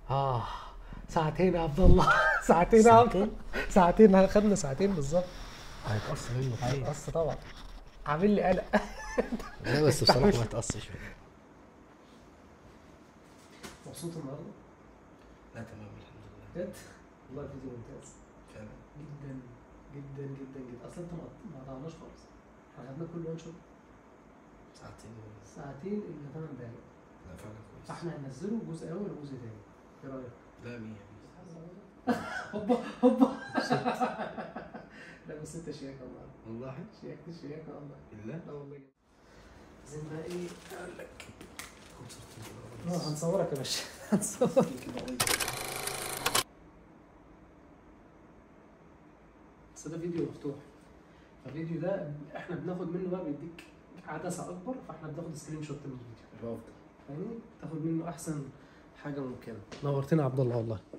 اه ساعتين يا عبد الله ساعتين يا عبد الله ساعتين خدنا ساعتين بالظبط هيتقص منه كتير قص طبعا عامل لي قلق لا بس بصراحه ما يتقصش مبسوط النهارده لا تمام الحمد لله بجد والله الفيديو ممتاز فعلا جدا جدا جدا جدا اصلا انت ما ما قطعناش خالص احنا خدنا كل وان شوت ساعتين ونص. ساعتين الا ثمان دقايق لا فعلا كويس فاحنا هننزله جزء اول وجزء تاني ايه رايك؟ لا مية هوبا هوبا لا بس انت شياكه والله والله شياكه شياكه والله بالله لا والله عايزين بقى ايه اقول لك خد صورتين اه هنصورك يا باشا هنصورك بس ده فيديو مفتوح فالفيديو ده احنا بناخد منه بقى بيديك عدسه اكبر فاحنا بناخد سكرين شوت من الفيديو الافضل فاهمني تاخد منه احسن حاجه ممكنه نورتنا يا عبد الله والله